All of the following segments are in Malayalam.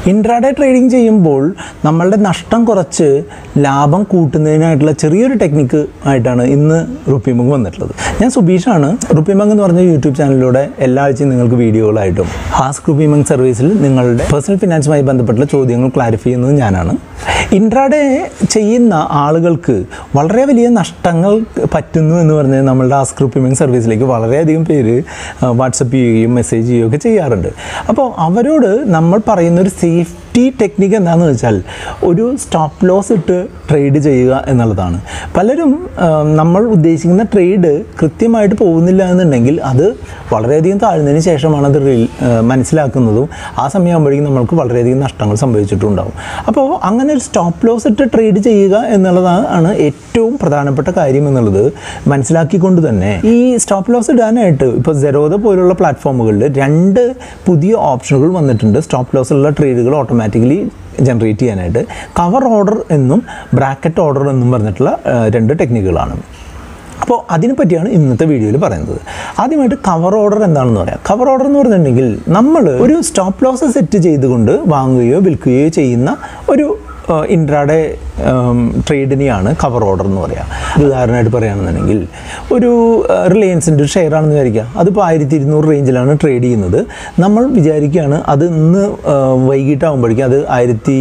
ഇൻട്രാഡേ ട്രേഡിംഗ് ചെയ്യുമ്പോൾ നമ്മളുടെ നഷ്ടം കുറച്ച് ലാഭം കൂട്ടുന്നതിനായിട്ടുള്ള ചെറിയൊരു ടെക്നിക്ക് ആയിട്ടാണ് ഇന്ന് റുപ്പി മങ്ക് വന്നിട്ടുള്ളത് ഞാൻ സുബീഷാണ് റുപ്പി മങ്ക് എന്ന് പറഞ്ഞ യൂട്യൂബ് ചാനലിലൂടെ എല്ലാ ആഴ്ചയും നിങ്ങൾക്ക് വീഡിയോകളായിട്ടും ആസ്ക് റുപ്പി മങ്ക് സർവീസിൽ നിങ്ങളുടെ പേഴ്സണൽ ഫിനാൻസുമായി ബന്ധപ്പെട്ടുള്ള ചോദ്യങ്ങൾ ക്ലാരിഫൈ ചെയ്യുന്നത് ഞാനാണ് ഇൻട്രാഡേ ചെയ്യുന്ന ആളുകൾക്ക് വളരെ വലിയ നഷ്ടങ്ങൾ പറ്റുന്നു എന്ന് പറഞ്ഞ് നമ്മളുടെ ആസ്ക് റുപ്പി മങ്ക് സർവീസിലേക്ക് വളരെയധികം പേര് വാട്സപ്പ് ചെയ്യുകയും മെസ്സേജ് ചെയ്യുകയും ഒക്കെ ചെയ്യാറുണ്ട് അപ്പോൾ അവരോട് നമ്മൾ പറയുന്ന ഒരു സേഫ്റ്റി ടെക്നിക്ക് എന്താണെന്ന് വെച്ചാൽ ഒരു സ്റ്റോപ്പ് ലോസ് ഇട്ട് ട്രേഡ് ചെയ്യുക എന്നുള്ളതാണ് പലരും ആ, നമ്മൾ ഉദ്ദേശിക്കുന്ന ട്രേഡ് കൃത്യമായിട്ട് പോകുന്നില്ല എന്നുണ്ടെങ്കിൽ അത് വളരെയധികം താഴ്ന്നതിന് ശേഷമാണ് അത് റിൽ ആ, മനസ്സിലാക്കുന്നതും ആ സമയമാകുമ്പോഴേക്കും നമ്മൾക്ക് വളരെയധികം നഷ്ടങ്ങൾ സംഭവിച്ചിട്ടുണ്ടാവും അപ്പോൾ അങ്ങനെ ഒരു സ്റ്റോപ്പ് ലോസ് ഇട്ട് ട്രേഡ് ചെയ്യുക എന്നുള്ളതാണ് ഏറ്റവും പ്രധാനപ്പെട്ട കാര്യം എന്നുള്ളത് മനസ്സിലാക്കിക്കൊണ്ട് തന്നെ ഈ സ്റ്റോപ്പ് ലോസ് ഇടാനായിട്ട് ഇപ്പോൾ സെറോദ പോലുള്ള പ്ലാറ്റ്ഫോമുകളിൽ രണ്ട് പുതിയ ഓപ്ഷനുകൾ വന്നിട്ടുണ്ട് സ്റ്റോപ്പ് ലോസ് ഉള്ള ട്രേഡുകൾ ഓട്ടോമാറ്റിക്കലി ജനറേറ്റ് ചെയ്യാനായിട്ട് കവർ ഓർഡർ എന്നും ബ്രാക്കറ്റ് ഓർഡർ എന്നും പറഞ്ഞിട്ടുള്ള ആ, രണ്ട് ടെക്നിക്കുകളാണ് അപ്പോൾ അതിനെ പറ്റിയാണ് ഇന്നത്തെ വീഡിയോയിൽ പറയുന്നത് ആദ്യമായിട്ട് കവർ ഓർഡർ എന്താണെന്ന് പറയാം കവർ ഓർഡർ എന്ന് പറഞ്ഞിട്ടുണ്ടെങ്കിൽ നമ്മൾ ഒരു സ്റ്റോപ്പ് ലോസ് സെറ്റ് ചെയ്തുകൊണ്ട് വാങ്ങുകയോ വിൽക്കുകയോ ചെയ്യുന്ന ഒരു ഇൻട്രാഡേ ട്രേഡിനെയാണ് കവർ ഓർഡർ എന്ന് പറയുക ഒരു ഉദാഹരണമായിട്ട് പറയുകയാണെന്നുണ്ടെങ്കിൽ ഒരു റിലയൻസിൻ്റെ ഷെയർ ആണെന്ന് വിചാരിക്കുക അതിപ്പോൾ ആയിരത്തി ഇരുന്നൂറ് റേഞ്ചിലാണ് ട്രേഡ് ചെയ്യുന്നത് നമ്മൾ വിചാരിക്കുകയാണ് അത് ഇന്ന് ആ, വൈകിട്ടാകുമ്പോഴേക്കും അത് ആയിരത്തി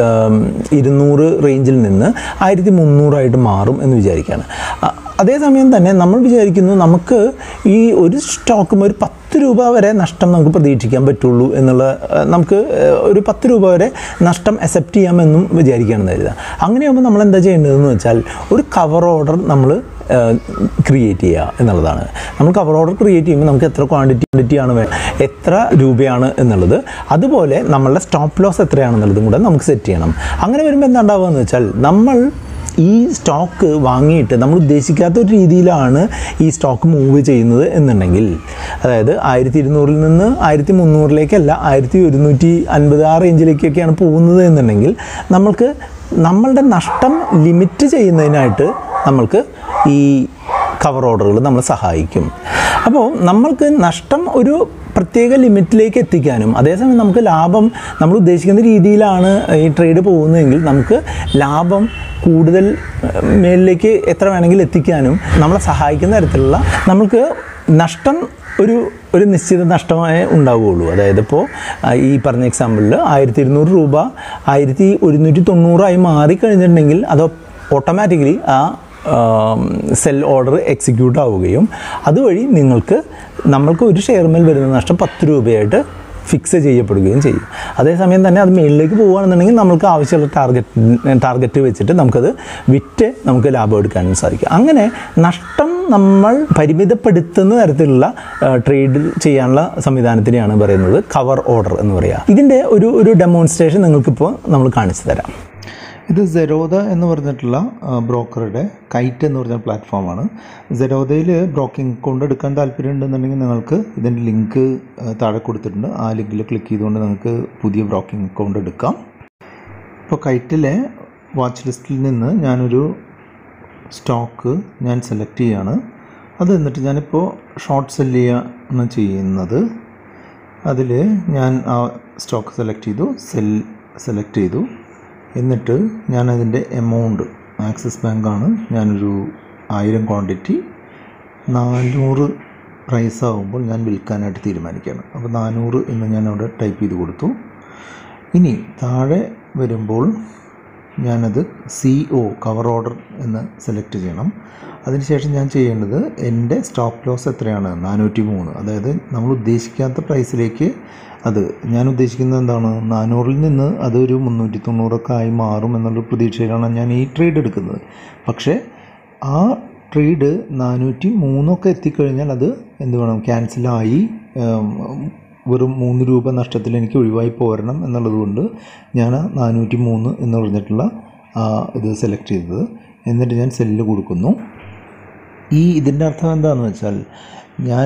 ഇരുന്നൂറ് റേഞ്ചിൽ നിന്ന് ആയിരത്തി മുന്നൂറായിട്ട് മാറും എന്ന് വിചാരിക്കുകയാണ് അ- അതേസമയം തന്നെ നമ്മൾ വിചാരിക്കുന്നു നമുക്ക് ഈ ഒരു സ്റ്റോക്കും ഒരു പത്ത് രൂപ വരെ നഷ്ടം നമുക്ക് പ്രതീക്ഷിക്കാൻ പറ്റുള്ളൂ എന്നുള്ള ഏഹ്, നമുക്ക് ഏഹ്, ഒരു പത്ത് രൂപ വരെ നഷ്ടം അക്സെപ്റ്റ് ചെയ്യാമെന്നും വിചാരിക്കുകയാണെന്ന് കരുതുക അങ്ങനെയാകുമ്പോൾ നമ്മൾ എന്താ ചെയ്യേണ്ടതെന്ന് വെച്ചാൽ ഒരു കവർ ഓർഡർ നമ്മൾ ക്രിയേറ്റ് ചെയ്യുക എന്നുള്ളതാണ് നമ്മൾ കവർ ഓർഡർ ക്രിയേറ്റ് ചെയ്യുമ്പോൾ നമുക്ക് എത്ര ക്വാണ്ടിറ്റി ക്വാണ്ടിറ്റി ആണ് വേണം എത്ര രൂപയാണ് എന്നുള്ളത് അതുപോലെ നമ്മളുടെ സ്റ്റോപ്പ് ലോസ് എത്രയാണെന്നുള്ളതും കൂടെ നമുക്ക് സെറ്റ് ചെയ്യണം അങ്ങനെ വരുമ്പോൾ എന്താ ഉണ്ടാവുക എന്ന് വെച്ചാൽ നമ്മൾ ഈ സ്റ്റോക്ക് വാങ്ങിയിട്ട് നമ്മൾ ഉദ്ദേശിക്കാത്ത ഒരു രീതിയിലാണ് ഈ സ്റ്റോക്ക് മൂവ് ചെയ്യുന്നത് എന്നുണ്ടെങ്കിൽ അതായത് ആയിരത്തി ഇരുന്നൂറിൽ നിന്ന് ആയിരത്തി മുന്നൂറിലേക്കല്ല ആയിരത്തി ഒരുന്നൂറ്റി അൻപത് ആ റേഞ്ചിലേക്കൊക്കെയാണ് പോകുന്നത് എന്നുണ്ടെങ്കിൽ നമ്മൾക്ക് നമ്മളുടെ നഷ്ടം ലിമിറ്റ് ചെയ്യുന്നതിനായിട്ട് നമ്മൾക്ക് ഈ കവർ ഓർഡറുകൾ നമ്മളെ സഹായിക്കും അപ്പോൾ നമ്മൾക്ക് നഷ്ടം ഒരു പ്രത്യേക ലിമിറ്റിലേക്ക് എത്തിക്കാനും അതേസമയം നമുക്ക് ലാഭം നമ്മൾ ഉദ്ദേശിക്കുന്ന രീതിയിലാണ് ഈ ട്രേഡ് പോകുന്നതെങ്കിൽ നമുക്ക് ലാഭം കൂടുതൽ ഏഹ്, മേലിലേക്ക് എത്ര വേണമെങ്കിലും എത്തിക്കാനും നമ്മളെ സഹായിക്കുന്ന തരത്തിലുള്ള നമുക്ക് നഷ്ടം ഒരു ഒരു നിശ്ചിത നഷ്ടമേ ഉണ്ടാവുകയുള്ളൂ അതായത് ഇപ്പോൾ ആ, ഈ പറഞ്ഞ എക്സാമ്പിളിൽ ആയിരത്തി ഇരുന്നൂറ് രൂപ ആയിരത്തി ഒരുന്നൂറ്റി തൊണ്ണൂറായി മാറിക്കഴിഞ്ഞിട്ടുണ്ടെങ്കിൽ അത് ഓട്ടോമാറ്റിക്കലി ആ സെൽ ഓർഡർ എക്സിക്യൂട്ട് ആവുകയും അതുവഴി നിങ്ങൾക്ക് നമ്മൾക്ക് ഒരു ഷെയർമേൽ വരുന്ന നഷ്ടം പത്ത് രൂപയായിട്ട് ഫിക്സ് ചെയ്യപ്പെടുകയും ചെയ്യും അതേസമയം തന്നെ അത് മേളിലേക്ക് പോകുകയാണെന്നുണ്ടെങ്കിൽ നമുക്ക് ആവശ്യമുള്ള ടാർഗറ്റ് ടാർഗറ്റ് വെച്ചിട്ട് നമുക്കത് വിറ്റ് നമുക്ക് ലാഭം എടുക്കാനും സാധിക്കും അങ്ങനെ നഷ്ടം നമ്മൾ പരിമിതപ്പെടുത്തുന്ന തരത്തിലുള്ള ട്രേഡ് ചെയ്യാനുള്ള സംവിധാനത്തിനെയാണ് പറയുന്നത് കവർ ഓർഡർ എന്ന് പറയുക ഇതിൻ്റെ ഒരു ഒരു ഡെമോൺസ്ട്രേഷൻ നിങ്ങൾക്കിപ്പോൾ നമ്മൾ കാണിച്ചു തരാം ഇത് സെറോദ എന്ന് പറഞ്ഞിട്ടുള്ള ബ്രോക്കറുടെ കൈറ്റ് എന്ന് പറഞ്ഞ പ്ലാറ്റ്ഫോമാണ് സെറോദയിൽ ബ്രോക്കിംഗ് അക്കൗണ്ട് എടുക്കാൻ താല്പര്യം ഉണ്ടെന്നുണ്ടെങ്കിൽ നിങ്ങൾക്ക് ഇതിൻ്റെ ലിങ്ക് താഴെ കൊടുത്തിട്ടുണ്ട് ആ ലിങ്കിൽ ക്ലിക്ക് ചെയ്തുകൊണ്ട് നിങ്ങൾക്ക് പുതിയ ബ്രോക്കിംഗ് അക്കൗണ്ട് എടുക്കാം ഇപ്പോൾ കൈറ്റിലെ വാച്ച് ലിസ്റ്റിൽ നിന്ന് ഞാനൊരു സ്റ്റോക്ക് ഞാൻ സെലക്ട് ചെയ്യാണ് അത് എന്നിട്ട് ഞാനിപ്പോൾ ഷോർട്ട് സെല് ചെയ്യാണ് ചെയ്യുന്നത് അതിൽ ഞാൻ ആ സ്റ്റോക്ക് സെലക്ട് ചെയ്തു സെൽ സെലക്ട് ചെയ്തു എന്നിട്ട് ഞാൻ അതിൻ്റെ എമൗണ്ട് ആക്സിസ് ബാങ്കാണ് ഞാനൊരു ആയിരം ക്വാണ്ടിറ്റി നാനൂറ് പ്രൈസ് ആകുമ്പോൾ ഞാൻ വിൽക്കാനായിട്ട് തീരുമാനിക്കുകയാണ് അപ്പോൾ നാനൂറ് എന്ന് ഞാൻ അവിടെ ടൈപ്പ് ചെയ്ത് കൊടുത്തു ഇനി താഴെ വരുമ്പോൾ ഞാനത് സി ഒ കവർ ഓർഡർ എന്ന് സെലക്ട് ചെയ്യണം അതിനുശേഷം ഞാൻ ചെയ്യേണ്ടത് എൻ്റെ സ്റ്റോപ്പ് ലോസ് എത്രയാണ് നാനൂറ്റി മൂന്ന് അതായത് നമ്മൾ ഉദ്ദേശിക്കാത്ത പ്രൈസിലേക്ക് അത് ഞാൻ ഉദ്ദേശിക്കുന്നത് എന്താണ് നാനൂറിൽ നിന്ന് അതൊരു മുന്നൂറ്റി തൊണ്ണൂറൊക്കെ ആയി മാറും എന്നുള്ള പ്രതീക്ഷയിലാണ് ഞാൻ ഈ ട്രേഡ് എടുക്കുന്നത് പക്ഷേ ആ ട്രേഡ് നാനൂറ്റി മൂന്നൊക്കെ എത്തിക്കഴിഞ്ഞാൽ അത് എന്ത് വേണം ക്യാൻസലായി വെറും മൂന്ന് രൂപ നഷ്ടത്തിൽ എനിക്ക് ഒഴിവായി പോരണം എന്നുള്ളതുകൊണ്ട് ഞാൻ നാനൂറ്റി മൂന്ന് എന്ന് പറഞ്ഞിട്ടുള്ള ആ ഇത് സെലക്ട് ചെയ്തത് എന്നിട്ട് ഞാൻ സെല്ല് കൊടുക്കുന്നു ഈ ഇതിൻ്റെ അർത്ഥം എന്താണെന്ന് വെച്ചാൽ ഞാൻ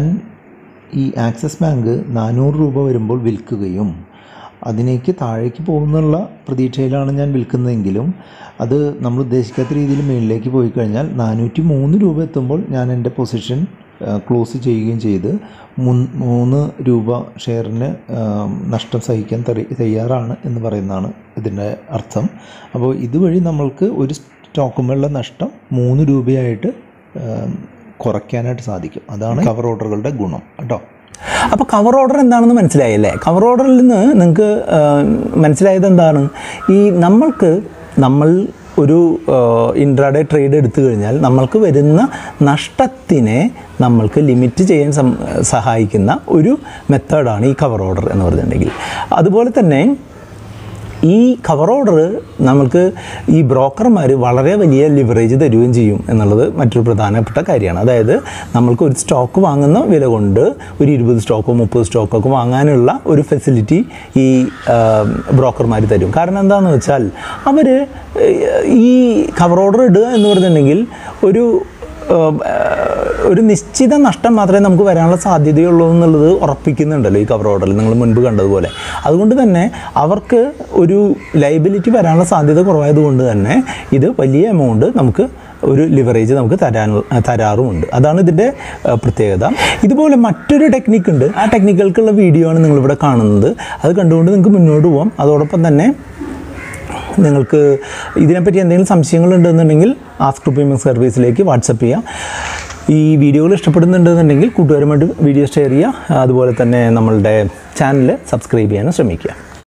ഈ ആക്സിസ് ബാങ്ക് നാനൂറ് രൂപ വരുമ്പോൾ വിൽക്കുകയും അതിനേക്ക് താഴേക്ക് പോകുന്നുള്ള പ്രതീക്ഷയിലാണ് ഞാൻ വിൽക്കുന്നതെങ്കിലും അത് നമ്മൾ ഉദ്ദേശിക്കാത്ത രീതിയിൽ മുകളിലേക്ക് പോയി കഴിഞ്ഞാൽ നാനൂറ്റി മൂന്ന് രൂപ എത്തുമ്പോൾ ഞാൻ എൻ്റെ പൊസിഷൻ ക്ലോസ് ചെയ്യുകയും ചെയ്ത് മുൻ- മൂന്ന് രൂപ ഷെയറിന് ആം, നഷ്ടം സഹിക്കാൻ തറി- തയ്യാറാണ് എന്ന് പറയുന്നതാണ് ഇതിൻ്റെ അർത്ഥം അപ്പോൾ ഇതുവഴി നമ്മൾക്ക് ഒരു സ്റ്റോക്കുമുള്ള നഷ്ടം മൂന്ന് രൂപയായിട്ട് ആം, കുറയ്ക്കാനായിട്ട് സാധിക്കും അതാണ് കവർ ഓർഡറുകളുടെ ഗുണം കേട്ടോ അപ്പോൾ കവർ ഓർഡർ എന്താണെന്ന് മനസ്സിലായല്ലേ കവർ ഓർഡറിൽ നിന്ന് നിങ്ങൾക്ക് മനസ്സിലായത് എന്താണ് ഈ നമ്മൾക്ക് നമ്മൾ ഒരു ഇൻട്രാഡേ ട്രേഡ് എടുത്തു കഴിഞ്ഞാൽ നമ്മൾക്ക് വരുന്ന നഷ്ടത്തിനെ നമ്മൾക്ക് ലിമിറ്റ് ചെയ്യാൻ സം- സഹായിക്കുന്ന ഒരു മെത്തേഡാണ് ഈ കവർ ഓർഡർ എന്ന് പറഞ്ഞിട്ടുണ്ടെങ്കിൽ അതുപോലെ തന്നെ ഈ കവർ ഓർഡർ നമ്മൾക്ക് ഈ ബ്രോക്കർമാർ വളരെ വലിയ ലിവറേജ് തരുകയും ചെയ്യും എന്നുള്ളത് മറ്റൊരു പ്രധാനപ്പെട്ട കാര്യമാണ് അതായത് നമ്മൾക്ക് ഒരു സ്റ്റോക്ക് വാങ്ങുന്ന വില കൊണ്ട് ഒരു ഇരുപത് സ്റ്റോക്കോ മുപ്പത് സ്റ്റോക്കോ ഒക്കെ വാങ്ങാനുള്ള ഒരു ഫെസിലിറ്റി ഈ ബ്രോക്കർമാർ തരും കാരണം എന്താണെന്ന് വെച്ചാൽ അവർ ഈ കവർ ഓർഡർ ഇടുക എന്ന് പറഞ്ഞിട്ടുണ്ടെങ്കിൽ ഒരു ഏഹ്, ഒരു നിശ്ചിത നഷ്ടം മാത്രമേ നമുക്ക് വരാനുള്ള സാധ്യതയുള്ളൂ എന്നുള്ളത് ഉറപ്പിക്കുന്നുണ്ടല്ലോ ഈ കവർ ഓർഡറിൽ നിങ്ങൾ മുൻപ് കണ്ടതുപോലെ അതുകൊണ്ട് തന്നെ അവർക്ക് ഒരു ലൈബിലിറ്റി വരാനുള്ള സാധ്യത കുറവായതുകൊണ്ട് തന്നെ ഇത് വലിയ എമൗണ്ട് നമുക്ക് ഒരു ലിവറേജ് നമുക്ക് തരാൻ തരാറുമുണ്ട് അതാണ് ഇതിൻ്റെ ഏഹ്, പ്രത്യേകത ഇതുപോലെ മറ്റൊരു ടെക്നിക്ക് ഉണ്ട് ആ ടെക്നിക്കുകൾക്കുള്ള വീഡിയോ ആണ് നിങ്ങളിവിടെ കാണുന്നത് അത് കണ്ടുകൊണ്ട് നിങ്ങൾക്ക് മുന്നോട്ട് പോകാം അതോടൊപ്പം തന്നെ നിങ്ങൾക്ക് ഇതിനെപ്പറ്റി എന്തെങ്കിലും സംശയങ്ങളുണ്ടെന്നുണ്ടെങ്കിൽ ആസ്ക് ടു പേയ്മെൻറ്റ് സർവീസിലേക്ക് വാട്സപ്പ് ചെയ്യാം ഈ വീഡിയോകൾ ഇഷ്ടപ്പെടുന്നുണ്ടെന്നുണ്ടെങ്കിൽ കൂട്ടുകാരുമായിട്ട് വീഡിയോ ഷെയർ ചെയ്യുക അതുപോലെ തന്നെ നമ്മളുടെ ചാനൽ സബ്സ്ക്രൈബ് ചെയ്യാനും ശ്രമിക്കുക